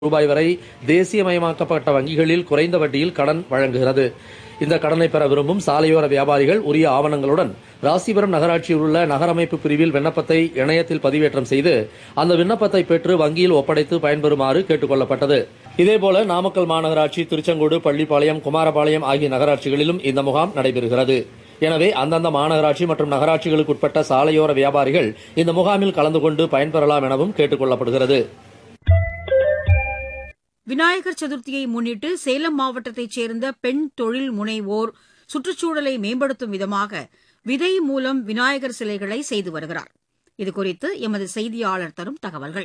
ரூபாய் வரை தேசியமயமாக்கப்பட்ட வங்கிகளில் குறைந்த வட்டியில் கடன் வழங்குகிறது இந்த கடனை பெற விரும்பும் சாலையோர வியாபாரிகள் உரிய ஆவணங்களுடன் ராசிபுரம் நகராட்சியில் உள்ள நகரமைப்பு பிரிவில் விண்ணப்பத்தை இணையத்தில் பதிவேற்றம் செய்து அந்த விண்ணப்பத்தை பெற்று வங்கியில் ஒப்படைத்து பயன்பெறுமாறு கேட்டுக் கொள்ளப்பட்டது இதேபோல நாமக்கல் மாநகராட்சி திருச்செங்கோடு பள்ளிப்பாளையம் குமாரபாளையம் ஆகிய நகராட்சிகளிலும் இந்த முகாம் நடைபெறுகிறது எனவே அந்தந்த மாநகராட்சி மற்றும் நகராட்சிகளுக்கு உட்பட்ட சாலையோர வியாபாரிகள் இந்த முகாமில் கலந்து கொண்டு பயன்பெறலாம் எனவும் கேட்டுக் கொள்ளப்படுகிறது விநாயகர் சதுர்த்தியை முன்னிட்டு சேலம் மாவட்டத்தைச் சேர்ந்த பெண் தொழில் முனைவோர் சுற்றுச்சூழலை மேம்படுத்தும் விதமாக விதை மூலம் விநாயகர் சிலைகளை செய்து வருகிறார் இதுகுறித்து எமது செய்தியாளர் தரும் தகவல்கள்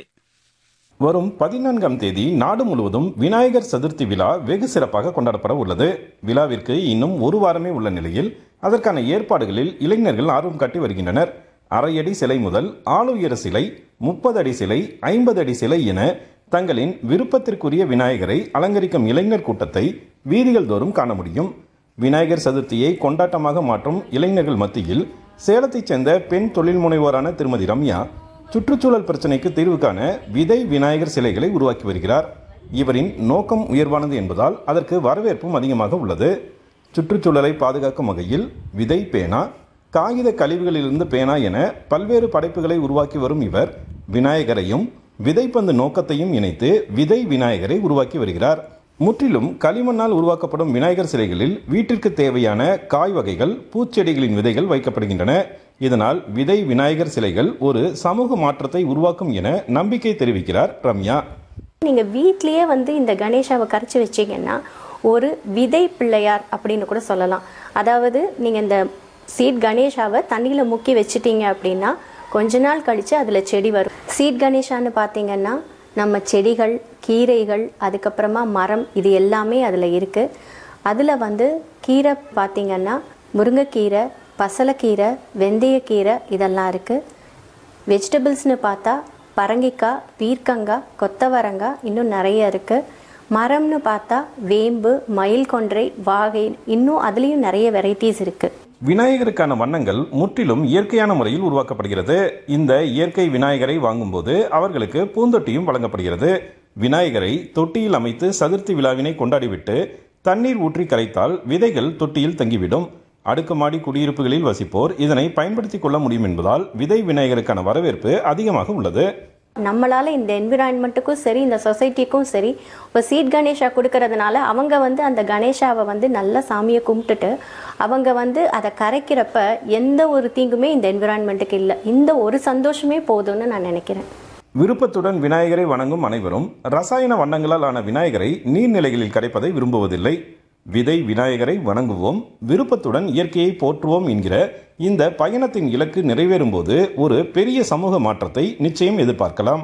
வரும் பதினான்காம் தேதி நாடு முழுவதும் விநாயகர் சதுர்த்தி விழா வெகு சிறப்பாக கொண்டாடப்பட உள்ளது விழாவிற்கு இன்னும் ஒரு வாரமே உள்ள நிலையில் அதற்கான ஏற்பாடுகளில் இளைஞர்கள் ஆர்வம் காட்டி வருகின்றனர் அரை அடி சிலை முதல் ஆளுயர சிலை முப்பது அடி சிலை ஐம்பது அடி சிலை என தங்களின் விருப்பத்திற்குரிய விநாயகரை அலங்கரிக்கும் இளைஞர் கூட்டத்தை வீதிகள் தோறும் காண முடியும் விநாயகர் சதுர்த்தியை கொண்டாட்டமாக மாற்றும் இளைஞர்கள் மத்தியில் சேலத்தைச் சேர்ந்த பெண் தொழில் முனைவோரான திருமதி ரம்யா சுற்றுச்சூழல் பிரச்சினைக்கு தீர்வு காண விதை விநாயகர் சிலைகளை உருவாக்கி வருகிறார் இவரின் நோக்கம் உயர்வானது என்பதால் அதற்கு வரவேற்பும் அதிகமாக உள்ளது சுற்றுச்சூழலை பாதுகாக்கும் வகையில் விதை பேனா காகித கழிவுகளிலிருந்து பேனா என பல்வேறு படைப்புகளை உருவாக்கி வரும் இவர் விநாயகரையும் விதைப்பந்து நோக்கத்தையும் இணைத்து விதை விநாயகரை உருவாக்கி வருகிறார் முற்றிலும் களிமண்ணால் உருவாக்கப்படும் விநாயகர் சிலைகளில் வீட்டிற்கு தேவையான காய் வகைகள் பூச்செடிகளின் விதைகள் வைக்கப்படுகின்றன இதனால் விதை விநாயகர் சிலைகள் ஒரு சமூக மாற்றத்தை உருவாக்கும் என நம்பிக்கை தெரிவிக்கிறார் ரம்யா நீங்க வீட்லயே வந்து இந்த கணேஷாவை கரைச்சி வச்சீங்கன்னா ஒரு விதை பிள்ளையார் அப்படின்னு கூட சொல்லலாம் அதாவது நீங்க இந்த சீட் கணேஷாவை தண்ணியில முக்கி வச்சிட்டீங்க அப்படின்னா கொஞ்ச நாள் கழிச்சு அதுல செடி வரும் சீட் கணேஷான்னு பார்த்தீங்கன்னா நம்ம செடிகள் கீரைகள் அதுக்கப்புறமா மரம் இது எல்லாமே அதில் இருக்குது அதில் வந்து கீரை பார்த்தீங்கன்னா முருங்கைக்கீரை பசலைக்கீரை வெந்தயக்கீரை இதெல்லாம் இருக்குது வெஜிடபிள்ஸ்னு பார்த்தா பரங்கிக்காய் பீர்க்கங்காய் கொத்தவரங்காய் இன்னும் நிறைய இருக்குது மரம்னு பார்த்தா வேம்பு மயில் கொன்றை வாகை இன்னும் அதுலேயும் நிறைய வெரைட்டிஸ் இருக்குது விநாயகருக்கான வண்ணங்கள் முற்றிலும் இயற்கையான முறையில் உருவாக்கப்படுகிறது இந்த இயற்கை விநாயகரை வாங்கும்போது அவர்களுக்கு பூந்தொட்டியும் வழங்கப்படுகிறது விநாயகரை தொட்டியில் அமைத்து சதுர்த்தி விழாவினை கொண்டாடிவிட்டு தண்ணீர் ஊற்றி கரைத்தால் விதைகள் தொட்டியில் தங்கிவிடும் அடுக்குமாடி குடியிருப்புகளில் வசிப்போர் இதனை பயன்படுத்திக் கொள்ள முடியும் என்பதால் விதை விநாயகருக்கான வரவேற்பு அதிகமாக உள்ளது நம்மளால இந்த என்விரான்மெண்ட்டுக்கும் சரி இந்த சொசைட்டிக்கும் சரி இப்போ சீட் கணேஷா கொடுக்கறதுனால அவங்க வந்து அந்த கணேஷாவை வந்து நல்லா சாமியை கும்பிட்டுட்டு அவங்க வந்து அதை கரைக்கிறப்ப எந்த ஒரு தீங்குமே இந்த என்விரான்மெண்ட்டுக்கு இல்லை இந்த ஒரு சந்தோஷமே போதும்னு நான் நினைக்கிறேன் விருப்பத்துடன் விநாயகரை வணங்கும் அனைவரும் ரசாயன வண்ணங்களால் ஆன விநாயகரை நீர்நிலைகளில் கரைப்பதை விரும்புவதில்லை விதை விநாயகரை வணங்குவோம் விருப்பத்துடன் இயற்கையை போற்றுவோம் என்கிற இந்த பயணத்தின் இலக்கு நிறைவேறும் போது ஒரு பெரிய சமூக மாற்றத்தை நிச்சயம் எதிர்பார்க்கலாம்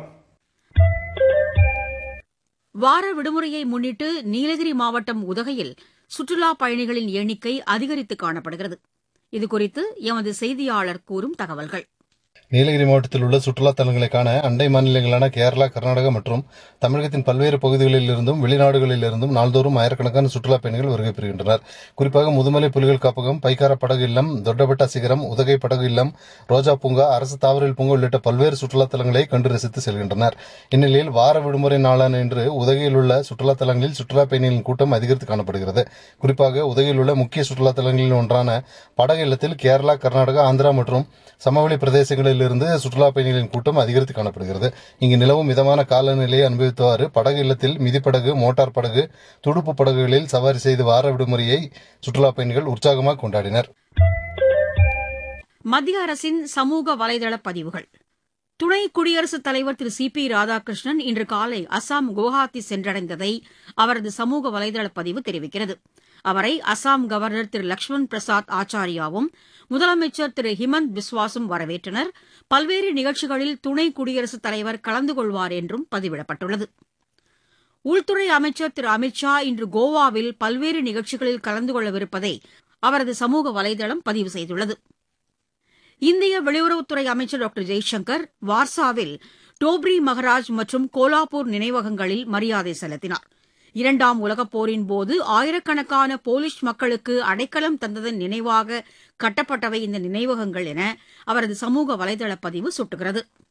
வார விடுமுறையை முன்னிட்டு நீலகிரி மாவட்டம் உதகையில் சுற்றுலாப் பயணிகளின் எண்ணிக்கை அதிகரித்து காணப்படுகிறது இதுகுறித்து எமது செய்தியாளர் கூறும் தகவல்கள் நீலகிரி மாவட்டத்தில் உள்ள சுற்றுலா தலங்களை காண அண்டை மாநிலங்களான கேரளா கர்நாடகா மற்றும் தமிழகத்தின் பல்வேறு பகுதிகளில் இருந்தும் வெளிநாடுகளில் இருந்தும் நாள்தோறும் ஆயிரக்கணக்கான சுற்றுலா பயணிகள் வருகை பெறுகின்றனர் குறிப்பாக முதுமலை புலிகள் காப்பகம் பைக்கார படகு இல்லம் தொட்டபெட்டா சிகரம் உதகை படகு இல்லம் ரோஜா பூங்கா அரசு தாவரல் பூங்கா உள்ளிட்ட பல்வேறு சுற்றுலா தலங்களை கண்டு ரசித்து செல்கின்றனர் இந்நிலையில் வார விடுமுறை நாளான இன்று உதகையில் உள்ள சுற்றுலா தலங்களில் சுற்றுலா பயணிகளின் கூட்டம் அதிகரித்து காணப்படுகிறது குறிப்பாக உதகையில் உள்ள முக்கிய சுற்றுலா தலங்களில் ஒன்றான படகு இல்லத்தில் கேரளா கர்நாடகா ஆந்திரா மற்றும் சமவெளி பிரதேசங்களில் இருந்து சுற்றுலா பயணிகளின் கூட்டம் அதிகரித்து காணப்படுகிறது இங்கு நிலவும் மிதமான காலநிலையை அனுபவித்தவாறு படகு இல்லத்தில் மிதிப்படகு மோட்டார் படகு துடுப்பு படகுகளில் சவாரி செய்து வார விடுமுறையை சுற்றுலா பயணிகள் உற்சாகமாக கொண்டாடினர் மத்திய அரசின் சமூக வலைதள பதிவுகள் துணை குடியரசுத் தலைவர் திரு சி பி ராதாகிருஷ்ணன் இன்று காலை அசாம் குவஹாத்தி சென்றடைந்ததை அவரது சமூக வலைதள பதிவு தெரிவிக்கிறது அவரை அசாம் கவர்னர் திரு லக்ஷ்மண் பிரசாத் ஆச்சாரியாவும் முதலமைச்சர் திரு ஹிமந்த் பிஸ்வாசும் வரவேற்றனர் பல்வேறு நிகழ்ச்சிகளில் துணை குடியரசுத் தலைவர் கலந்து கொள்வார் என்றும் பதிவிடப்பட்டுள்ளது உள்துறை அமைச்சர் திரு அமித் ஷா இன்று கோவாவில் பல்வேறு நிகழ்ச்சிகளில் கலந்து கொள்ளவிருப்பதை அவரது சமூக வலைதளம் பதிவு செய்துள்ளது இந்திய வெளியுறவுத்துறை அமைச்சர் டாக்டர் ஜெய்சங்கர் வார்சாவில் டோப்ரி மகராஜ் மற்றும் கோலாப்பூர் நினைவகங்களில் மரியாதை செலுத்தினார் இரண்டாம் உலகப் போரின் போது ஆயிரக்கணக்கான போலிஷ் மக்களுக்கு அடைக்கலம் தந்ததன் நினைவாக கட்டப்பட்டவை இந்த நினைவகங்கள் என அவரது சமூக வலைதள பதிவு சுட்டுகிறது